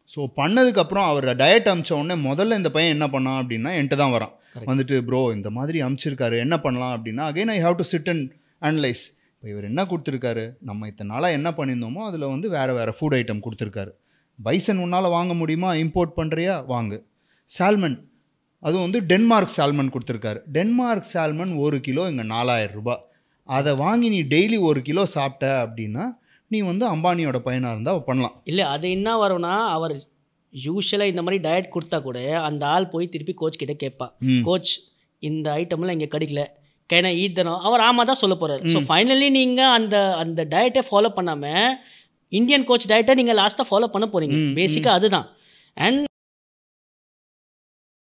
So பண்ணதுக்கப்புறம் அவர் diet அமிச்ச உடனே முதல்ல இந்த பையன் என்ன பண்ணான் அப்படின்னா என்கிட்ட தான் வரான் Correct. வந்துட்டு ப்ரோ இந்த மாதிரி அமிச்சிருக்காரு என்ன பண்ணலாம் அப்படின்னா again I have to sit and analyse இப்போ இவர் என்ன கொடுத்துருக்காரு நம்ம இத்தனை நாளாக என்ன பண்ணியிருந்தோமோ அதில் வந்து வேறு வேறு ஃபுட் ஐட்டம் கொடுத்துருக்காரு பைசன் உன்னால் வாங்க முடியுமா இம்போர்ட் பண்ணுறியா வாங்கு சால்மன் அதுவும் வந்து டென்மார்க் சால்மன் கொடுத்துருக்காரு டென்மார்க் சால்மன் ஒரு கிலோ இங்கே நாலாயிரம் ரூபாய் அதை வாங்கி நீ டெய்லி ஒரு கிலோ சாப்பிட்ட அப்படின்னா நீ வந்து அம்பானியோட பையனாக இருந்தால் பண்ணலாம் இல்லை அது என்ன வரும்னா அவர் யூஸ்வலாக இந்த மாதிரி டயட் கொடுத்தா கூட அந்த ஆள் போய் திருப்பி கோச் கிட்ட கேட்பான் ம். கோச் இந்த ஐட்டம்லாம் இங்கே கிடைக்கல கேன ஈத்தனம் அவர் ஆமாம் தான் சொல்ல போகிறார் ஸோ ஃபைனலி நீங்கள் அந்த அந்த டயட்டை ஃபாலோ பண்ணாமல் இந்தியன் கோச் டயட்டை நீங்கள் லாஸ்ட்டாக ஃபாலோ பண்ண போகிறீங்க ம், பேசிக்காக அதுதான் அண்ட்